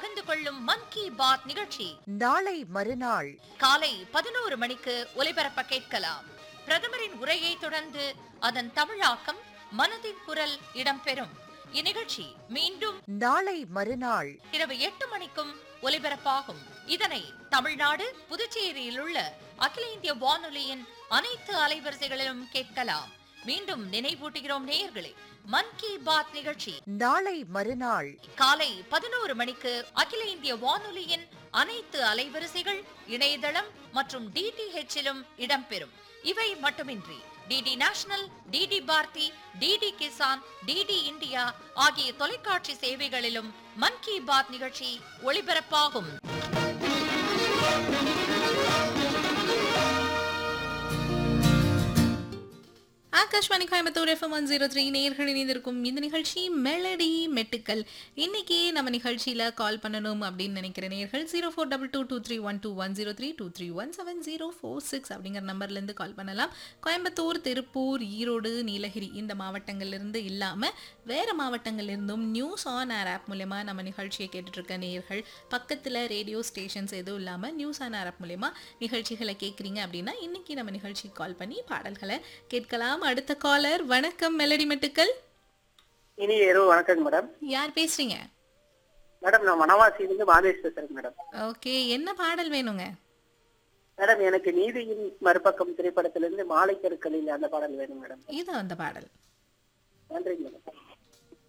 பகிர்ந்து கொள்ளும் மன் கி பாத் நிகழ்ச்சி நாளை மறுநாள் காலை பதினோரு மணிக்கு ஒலிபரப்ப கேட்கலாம் பிரதமரின் உரையை தொடர்ந்து அதன் தமிழாக்கம் மனதின் குரல் இடம்பெறும் இந்நிகழ்ச்சி மீண்டும் நாளை மறுநாள் இரவு எட்டு மணிக்கும் ஒலிபரப்பாகும் இதனை தமிழ்நாடு புதுச்சேரியில் உள்ள அகில இந்திய வானொலியின் அனைத்து அலைவரிசைகளிலும் கேட்கலாம் மீண்டும் நினைவூட்டுகிறோம் நேயர்களே மன் கி பாத் நிகழ்ச்சி நாளை மறுநாள் காலை பதினோரு மணிக்கு அகில இந்திய வானொலியின் அனைத்து அலைவரிசைகள் இணையதளம் மற்றும் டிடிஹெச்சிலும் இடம்பெறும் இவை மட்டுமின்றி DD national DD Bharati DD Kisan DD India ஆகிய தொலைக்காட்சி சேவைகளிலும் மன் கி பாத் நிகழ்ச்சி ஒளிபரப்பாகும் Akashvani Coimbatore FM one zero three நேர்கள் இணைந்திருக்கும் இந்த நிகழ்ச்சி மெலடி மெட்டுக்கள் இன்னைக்கு நம்ம நிகழ்ச்சியில் கால் பண்ணணும் அப்படின்னு நினைக்கிற நேர்கள் zero four double two two three one two one zero three two three one seven zero four six அப்படிங்கிற நம்பர்லேருந்து கால் பண்ணலாம் கோயம்புத்தூர் திருப்பூர் ஈரோடு நீலகிரி இந்த மாவட்டங்கள்லேருந்து இல்லாமல் வேறு மாவட்டங்கள்லேருந்தும் நியூஸ் ஆன் ஏர் ஆப் மூலயமா நம்ம நிகழ்ச்சியை கேட்டுட்ருக்க நேர்கள் பக்கத்தில் ரேடியோ ஸ்டேஷன்ஸ் எதுவும் இல்லாமல் நியூஸ் ஆன் ஏர் ஆப் மூலயமா நிகழ்ச்சிகளை கேட்குறீங்க அப்படின்னா இன்னைக்கு நம்ம நிகழ்ச்சிக்கு கால் பண்ணி பாடல்களை கேட்கலாம் அடுத்த காலர் வணக்கம் மெலடி மெட்டுக்கள் இனி இரவு வணக்கங்க மேடம் யார் பேசுறீங்க மேடம் நான் வனவாசியிலிருந்து மாதேஷ் பேசுறேங்க மேடம் ஓகே என்ன பாடல் வேணுங்க மேடம் எனக்கு நீதியின் மறுபக்கம் திரைப்படத்திலிருந்து மாலை கருக்களில் அந்த பாடல் வேணும் மேடம் இது அந்த பாடல் நன்றிங்க மேடம்